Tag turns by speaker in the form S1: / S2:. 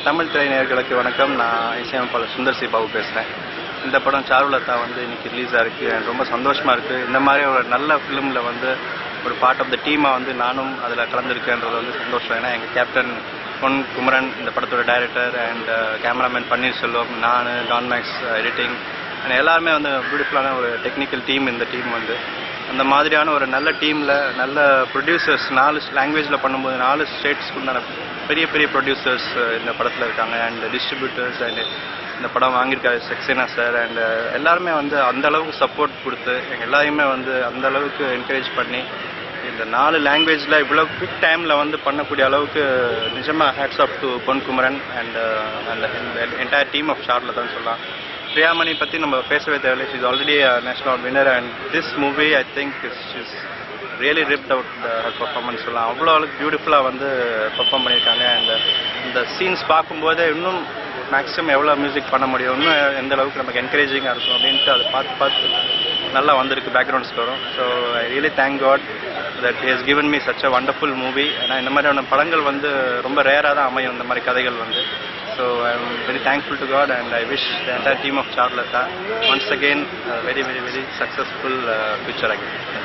S1: தமிழ் திரைநேயர்களுக்கு வணக்கம் நான் இசையமைப்பாளர் சுந்தர் சி பாபு பேசுகிறேன் இந்த படம் சாருலதா வந்து இன்னைக்கு ரிலீஸ் ஆயிருக்கு எனக்கு ரொம்ப சந்தோஷமாக இருக்குது இந்த மாதிரி ஒரு நல்ல ஃபிலிமில் வந்து ஒரு பார்ட் ஆஃப் த டீமாக வந்து நானும் அதில் கலந்துருக்கேன்றது வந்து சந்தோஷம் ஏன்னா எங்கள் கேப்டன் பொன் குமரன் இந்த படத்தோட டைரக்டர் அண்ட் கேமராமேன் பன்னீர்செல்வம் நான் டான் மேக்ஸ் எடிட்டிங் அண்ட் எல்லாருமே வந்து பியூட்டிஃபுல்லான ஒரு டெக்னிக்கல் டீம் இந்த டீம் வந்து அந்த மாதிரியான ஒரு நல்ல டீமில் நல்ல ப்ரொடியூசர்ஸ் நாலு லாங்குவேஜில் பண்ணும்போது நாலு ஸ்டேட்ஸ்க்கு உண்டான பெரிய பெரிய ப்ரொடியூசர்ஸ் இந்த படத்தில் இருக்காங்க அண்ட் டிஸ்ட்ரிபியூட்டர்ஸ் அண்ட் இந்த படம் வாங்கியிருக்காரு சக்சேனா சார் அண்ட் எல்லாருமே வந்து அந்த அளவுக்கு சப்போர்ட் கொடுத்து எங்கள் எல்லாரையுமே வந்து அந்த அளவுக்கு என்கரேஜ் பண்ணி இந்த நாலு லாங்குவேஜில் இவ்வளோ குவிக் டைமில் வந்து பண்ணக்கூடிய அளவுக்கு நிஜமாக hats off to Pon Kumaran and அந்த என்டையர் டீம் ஆஃப் ஷார்ட்ல தான் சொல்லலாம் பிரியாமணி பற்றி நம்ம பேசவே தேவையில்லை is already national award winner and this movie I think is is really ripped out her performance சொல்லலாம் அவ்வளோ அளவுக்கு பியூட்டிஃபுல்லாக வந்து பெர்ஃபார்ம் பண்ணியிருக்காங்க அண்ட் இந்த சீன்ஸ் பார்க்கும்போது இன்னும் மேக்ஸிமம் எவ்வளோ மியூசிக் பண்ண முடியும் இன்னும் எந்த அளவுக்கு நமக்கு என்கரேஜிங்காக இருக்கும் அப்படின்ட்டு அதை பார்த்து பார்த்து நல்லா வந்திருக்கு பேக்ரவுண்ட் ஸ்கோரும் so I really thank God that has given me such a wonderful movie ஏன்னா இந்த மாதிரியான படங்கள் வந்து ரொம்ப ரேராக தான் அமையும் இந்த மாதிரி கதைகள் வந்து so I am very thankful to God and I wish the entire team of Charulatha once again very very very successful future again